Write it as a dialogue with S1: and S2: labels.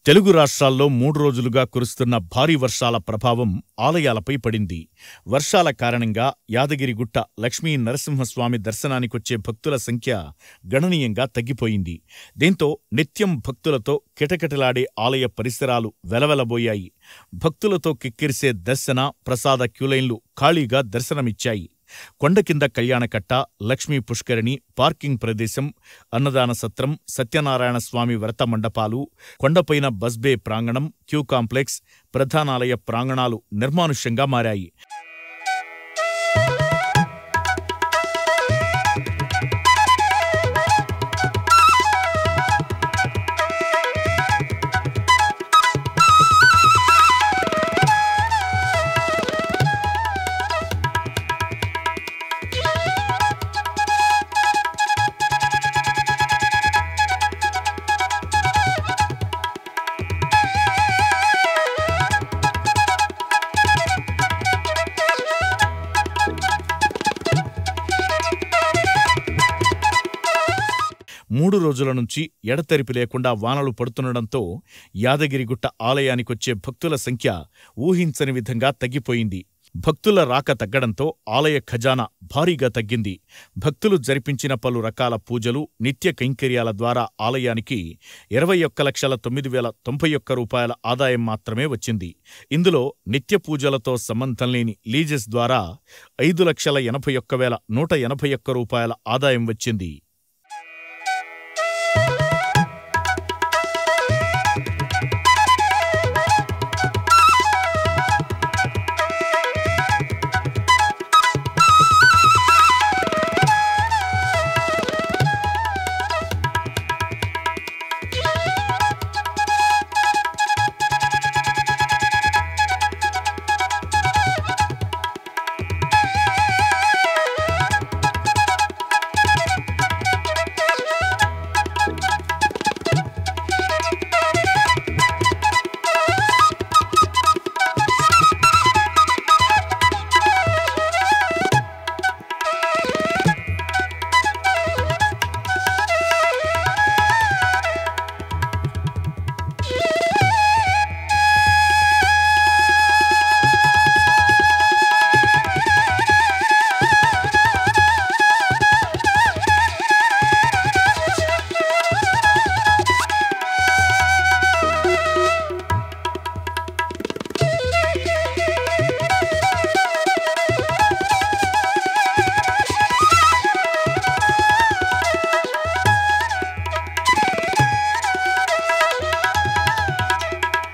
S1: తెలుగు రాష్ట్రాల్లో మూడు రోజులుగా కురుస్తున్న భారీ వర్షాల ప్రభావం ఆలయాలపై పడింది వర్షాల కారణంగా యాదగిరిగుట్ట లక్ష్మీ నరసింహస్వామి దర్శనానికొచ్చే భక్తుల సంఖ్య గణనీయంగా తగ్గిపోయింది దీంతో నిత్యం భక్తులతో కిటకిటలాడే ఆలయ పరిసరాలు వెలవెలబోయాయి భక్తులతో కిక్కిరిసే దర్శన ప్రసాద క్యూలైన్లు ఖాళీగా దర్శనమిచ్చాయి కొండ కింద కళ్యాణకట్ట లక్ష్మీ పుష్కరిణి పార్కింగ్ ప్రదేశం అన్నదాన సత్రం సత్యనారాయణ స్వామి వ్రత మండపాలు కొండపైన బస్బే ప్రాంగణం క్యూ కాంప్లెక్స్ ప్రధానాలయ ప్రాంగణాలు నిర్మానుష్యంగా మారాయి మూడు రోజుల నుంచి ఎడతెరిపి లేకుండా వానలు పడుతుండటంతో యాదగిరిగుట్ట ఆలయానికొచ్చే భక్తుల సంఖ్య ఊహించని విధంగా తగ్గిపోయింది భక్తుల రాక తగ్గడంతో ఆలయ ఖజానా భారీగా తగ్గింది భక్తులు జరిపించిన పలు రకాల పూజలు నిత్య కైంకర్యాల ద్వారా ఆలయానికి ఇరవై ఒక్క లక్షల తొమ్మిది వేల తొంభై ఒక్క రూపాయల ఆదాయం మాత్రమే వచ్చింది ఇందులో నిత్య పూజలతో సంబంధం లేని లీజెస్ ద్వారా ఐదు లక్షల ఎనభై ఒక్క వేల నూట ఎనభై ఒక్క రూపాయల ఆదాయం వచ్చింది